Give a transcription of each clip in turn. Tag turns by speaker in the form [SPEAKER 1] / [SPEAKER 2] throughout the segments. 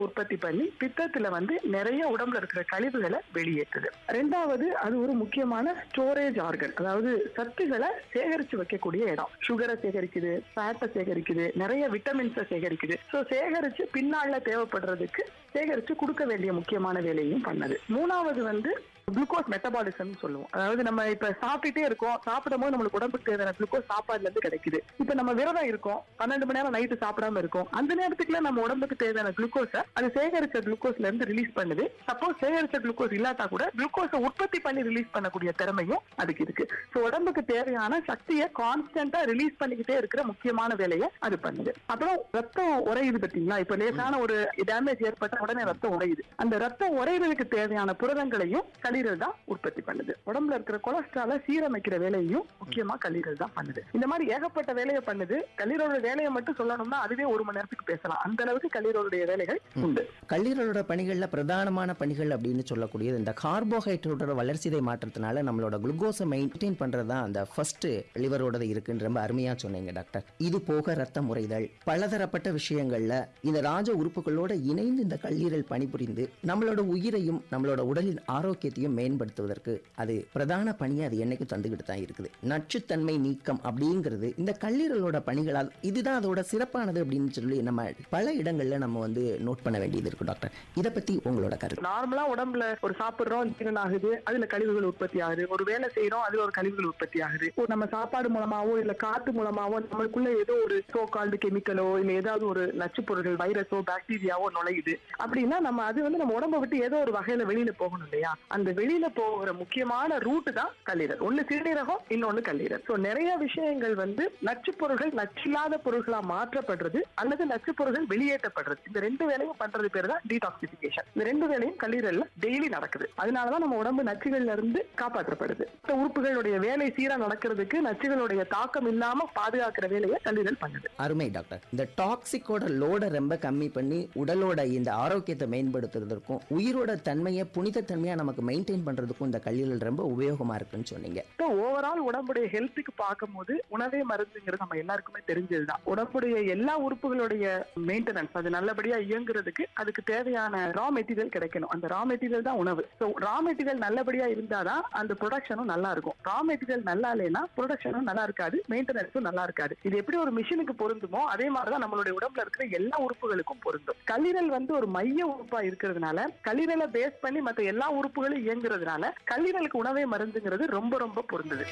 [SPEAKER 1] உற்பத்தி பண்ணி பித்தத்துல வந்து நிறைய உடம்புல இருக்கிற கழிவுகளை வெளியேற்றுது ரெண்டாவது அது ஒரு முக்கியமான ஸ்டோரேஜ் ஆர்கன் அதாவது சத்துக்களை சேகரிச்சு வைக்கக்கூடிய இடம் சுகரை சேகரிக்குது ஃபேட்டை சேகரிக்குது நிறைய விட்டமின்ஸை சேகரிக்குது ஸோ சேகரிச்சு பின்னால தேவைப்படுறதுக்கு சேகரிச்சு கொடுக்க வேண்டிய முக்கியமான வேலையும் பண்ணுது மூணாவது வந்து குளுக்கோஸ் மெட்டபாலிசம் சொல்லுவோம் அதாவது நம்ம இப்ப சாப்பிட்டுட்டே இருக்கோம் சாப்பிடும் போது நம்மளுக்கு உடம்புக்கு தேவையான குளுக்கோஸ் சாப்பாடுல இருந்து கிடைக்குது இப்ப நம்ம விரதம் இருக்கோம் பன்னெண்டு மணி நேரம் நைட்டு சாப்பிடாம இருக்கோம் அந்த நேரத்துக்குள்ள நம்ம உடம்புக்கு தேவையான குளுக்கோஸை அது சேகரிச்ச குளுக்கோஸ்ல இருந்து ரிலீஸ் பண்ணுது சப்போஸ் சேகரிச்ச குளுக்கோஸ் இல்லாட்டா கூட குளுக்கோஸை உற்பத்தி பண்ணி ரிலீஸ் பண்ணக்கூடிய திறமையும் அதுக்கு இருக்கு ஸோ உடம்புக்கு தேவையான சக்தியை கான்ஸ்டன்டா ரிலீஸ் பண்ணிக்கிட்டே இருக்கிற முக்கியமான வேலையை அது பண்ணுது அப்புறம் ரத்தம் உறையுது பாத்தீங்களா இப்ப லேசான ஒரு டேமேஜ் ஏற்பட்ட உடனே ரத்தம் உறையுது அந்த ரத்தம் உறையிறதுக்கு தேவையான புரதங்களையும் கல்லீரல் தான் உற்பத்தி பண்ணுது உடம்புல இருக்கிற கொலஸ்ட்ரால சீரமைக்கிற வேலையையும் முக்கியமா கல்லீரல் தான் பண்ணுது இந்த மாதிரி ஏகப்பட்ட வேலையை பண்ணுது கல்லீரலோட வேலையை மட்டும் சொல்லணும்னா அதுவே ஒரு மணி நேரத்துக்கு பேசலாம் அந்த அளவுக்கு கல்லீரலுடைய வேலைகள் உண்டு
[SPEAKER 2] கல்லீரலோட பணிகள்ல பிரதானமான பணிகள் அப்படின்னு சொல்லக்கூடியது இந்த கார்போஹைட்ரேட்டோட வளர்சிதை மாற்றத்தினால நம்மளோட குளுக்கோஸை மெயின்டைன் பண்றது தான் அந்த ஃபர்ஸ்ட் லிவரோடது இருக்குன்னு ரொம்ப அருமையா சொன்னீங்க டாக்டர் இது போக ரத்தம் முறைதல் பலதரப்பட்ட விஷயங்கள்ல இந்த ராஜ உறுப்புகளோட இணைந்து இந்த கல்லீரல் பணிபுரிந்து நம்மளோட உயிரையும் நம்மளோட உடலின் ஆரோக்கியத்தையும் மேம்படுத்துவதற்கு அது பிரதான பணியை அது என்னைக்கும் தந்துகிட்டு தான் இருக்குது நச்சுத்தன்மை நீக்கம் அப்படிங்கிறது இந்த கல்லீரலோட பணிகளால் இதுதான் அதோட சிறப்பானது அப்படின்னு சொல்லி நம்ம பல இடங்கள்ல நம்ம வந்து நோட் பண்ண வேண்டியது இருக்கு டாக்டர் இதை பத்தி உங்களோட கருத்து
[SPEAKER 1] நார்மலா உடம்புல ஒரு சாப்பிடுறோம் ஜீரணம் ஆகுது அதுல கழிவுகள் உற்பத்தி ஆகுது ஒரு வேலை செய்யறோம் அதுல ஒரு கழிவுகள் உற்பத்தி ஆகுது ஒரு நம்ம சாப்பாடு மூலமாவோ இல்ல காத்து மூலமாவோ நம்மளுக்குள்ள ஏதோ ஒரு சோ கால்டு கெமிக்கலோ இல்ல ஏதாவது ஒரு நச்சு பொருட்கள் வைரஸோ பாக்டீரியாவோ நுழையுது அப்படின்னா நம்ம அது வந்து நம்ம உடம்ப விட்டு ஏதோ ஒரு வகையில வெளியில போகணும் இல்லையா அந்த வெளியில போகிற முக்கியமான ரூட் தான் கல்லீரல் ஒண்ணு சிறுநீரகம் இன்னொன்னு கல்லீரல் சோ நிறைய விஷயங்கள் வந்து நச்சு பொருட்கள் நச்சில்லாத பொருட்களா மாற்றப்படுறது அல்லது நச்சு பொருட்கள் வெளியேற்றப்படுறது இந்த ரெண்டு வேலையும் பண்றது பேர் தான் டீடாக்சிபிகேஷன் இந்த ரெண்டு வேலையும் கல்லீரல்ல டெய்லி நடக்குது அதனாலதான் நம்ம உடம்பு நச்சுகள்ல இருந்து காப்பாற்றப்படுது மத்த உறுப்புகளுடைய வேலை சீரா நடக்கிறதுக்கு நச்சுகளுடைய தாக்கம் இல்லாம பாதுகாக்கிற வேலையை கல்லீரல் பண்ணுது
[SPEAKER 2] அருமை டாக்டர் இந்த டாக்ஸிக்கோட லோடை ரொம்ப கம்மி பண்ணி உடலோட இந்த ஆரோக்கியத்தை மேம்படுத்துறதுக்கும் உயிரோட தன்மையை புனித தன்மையா நமக்கு மெயின்டைன் பண்றதுக்கும் இந்த கல்லீரல் ரொம்ப உபயோகமா இருக்குன்னு சொன்னீங்க
[SPEAKER 1] ஓவரால் உடம்புடைய ஹெல்த்துக்கு பார்க்கும்போது உணவே மருந்துங்கிறது நம்ம எல்லாருக்குமே தெரிஞ்சதுதான் உடம்புடைய எல்லா உறுப்புகளுடைய மெயின்டெனன்ஸ் அது நல்லபடியா இயங்குறதுக்கு அதுக்கு தேவையான ரா மெட்டீரியல் கிடைக்கணும் அந்த ரா மெட்டீரியல் தான் உணவு ஸோ ரா மெட்டீரியல் நல்லபடியா இருந்தாதான் அந்த ப்ரொடக்ஷனும் நல்லா இருக்கும் ரா மெட்டீரியல் நல்லா இல்லைன்னா ப்ரொடக்ஷனும் நல்லா இருக்காது மெயின்டெனன்ஸும் நல்லா இருக்காது இது எப்படி ஒரு மிஷினுக்கு பொருந்துமோ அதே மாதிரிதான் நம்மளுடைய உடம்புல இருக்கிற எல்லா உறுப்புகளுக்கும் பொருந்தும் கல்லீரல் வந்து ஒரு மைய உறுப்பா இருக்கிறதுனால கல்லீரலை பேஸ் பண்ணி மற்ற எல்லா உறுப்புகளும் இயங்குறதுனால கல்லீரலுக்கு உணவே மருந்துங்கிறது ரொம்ப ரொம்ப பொருந்தது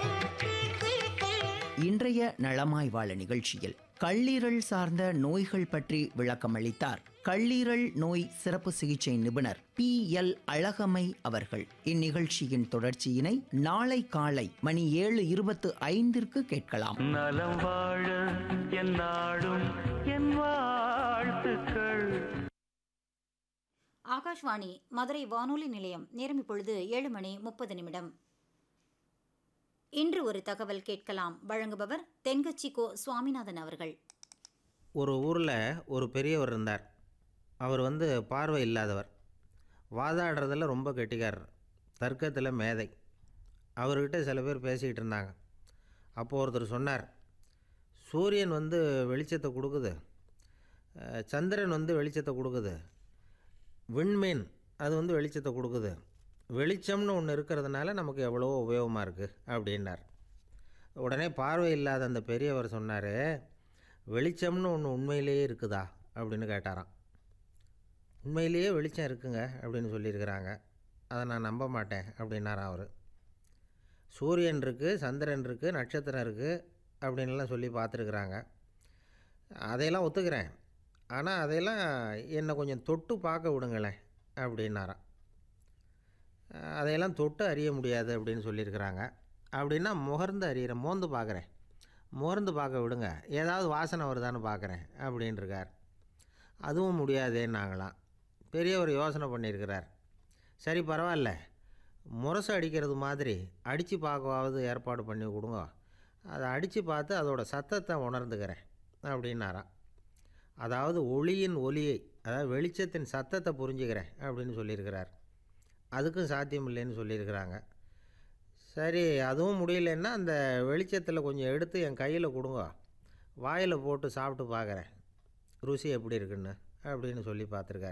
[SPEAKER 2] இன்றைய நலமாய் வாழ நிகழ்ச்சியில் கல்லீரல் சார்ந்த நோய்கள் பற்றி விளக்கமளித்தார் கல்லீரல் நோய் சிறப்பு சிகிச்சை நிபுணர் பி எல் அழகமை அவர்கள் இந்நிகழ்ச்சியின் தொடர்ச்சியினை நாளை காலை மணி ஏழு இருபத்து ஐந்திற்கு கேட்கலாம்
[SPEAKER 3] நலம் வாழ என் நாடும் என் வாழ்த்துக்கள்
[SPEAKER 4] ஆகாஷ்வாணி மதுரை வானொலி நிலையம் நேரம் இப்பொழுது ஏழு மணி முப்பது நிமிடம் இன்று ஒரு தகவல் கேட்கலாம் வழங்குபவர் தென்கட்சி கோ சுவாமிநாதன் அவர்கள்
[SPEAKER 5] ஒரு ஊரில் ஒரு பெரியவர் இருந்தார் அவர் வந்து பார்வை இல்லாதவர் வாதாடுறதுல ரொம்ப கெட்டிக்காரர் தர்க்கத்தில் மேதை அவர்கிட்ட சில பேர் பேசிக்கிட்டு இருந்தாங்க அப்போ ஒருத்தர் சொன்னார் சூரியன் வந்து வெளிச்சத்தை கொடுக்குது அஹ், சந்திரன் வந்து வெளிச்சத்தை கொடுக்குது விண்மீன் அது வந்து வெளிச்சத்தை கொடுக்குது வெளிச்சம்னு ஒன்று இருக்கிறதுனால நமக்கு எவ்வளோ உபயோகமாக இருக்குது அப்படின்னார் உடனே பார்வை இல்லாத அந்த பெரியவர் சொன்னார் வெளிச்சம்னு ஒன்று உண்மையிலேயே இருக்குதா அப்படின்னு கேட்டாராம் உண்மையிலேயே வெளிச்சம் இருக்குங்க அப்படின்னு சொல்லியிருக்கிறாங்க அதை நான் நம்ப மாட்டேன் அப்படின்னாராம் அவர் சூரியன் இருக்குது சந்திரன் இருக்குது நட்சத்திரம் இருக்குது அப்படின்லாம் சொல்லி பார்த்துருக்குறாங்க அதையெல்லாம் ஒத்துக்கிறேன் ஆனால் அதையெல்லாம் என்னை கொஞ்சம் தொட்டு பார்க்க விடுங்களேன் அப்படின்னாராம் அஹ் அதையெல்லாம் தொட்டு அறிய முடியாது அப்படின்னு சொல்லியிருக்கிறாங்க அப்படின்னா முகர்ந்து அறியிறேன் மோந்து பார்க்குறேன் முகர்ந்து பார்க்க விடுங்க ஏதாவது வாசனை வருதான்னு பார்க்குறேன் அப்படின்ட்டுருக்கார் அதுவும் முடியாதேன்னாங்களாம் பெரியவர் யோசனை பண்ணியிருக்கிறார் சரி பரவாயில்ல முரசு அடிக்கிறது மாதிரி அடித்து பார்க்கவாவது ஏற்பாடு பண்ணி கொடுங்க அதை அடித்து பார்த்து அதோட சத்தத்தை உணர்ந்துக்கிறேன் அப்படின்னாராம் அதாவது ஒளியின் ஒலியை அதாவது வெளிச்சத்தின் சத்தத்தை புரிஞ்சுக்கிறேன் அப்படின்னு சொல்லியிருக்கிறார் அதுக்கும் சாத்தியம் இல்லைன்னு சொல்லியிருக்கிறாங்க சரி அதுவும் முடியலன்னா அந்த வெளிச்சத்தில் கொஞ்சம் எடுத்து என் கையில் கொடுங்க வாயில் போட்டு சாப்பிட்டு பார்க்குறேன் ருசி எப்படி இருக்குன்னு அப்படின்னு சொல்லி பார்த்துருக்காரு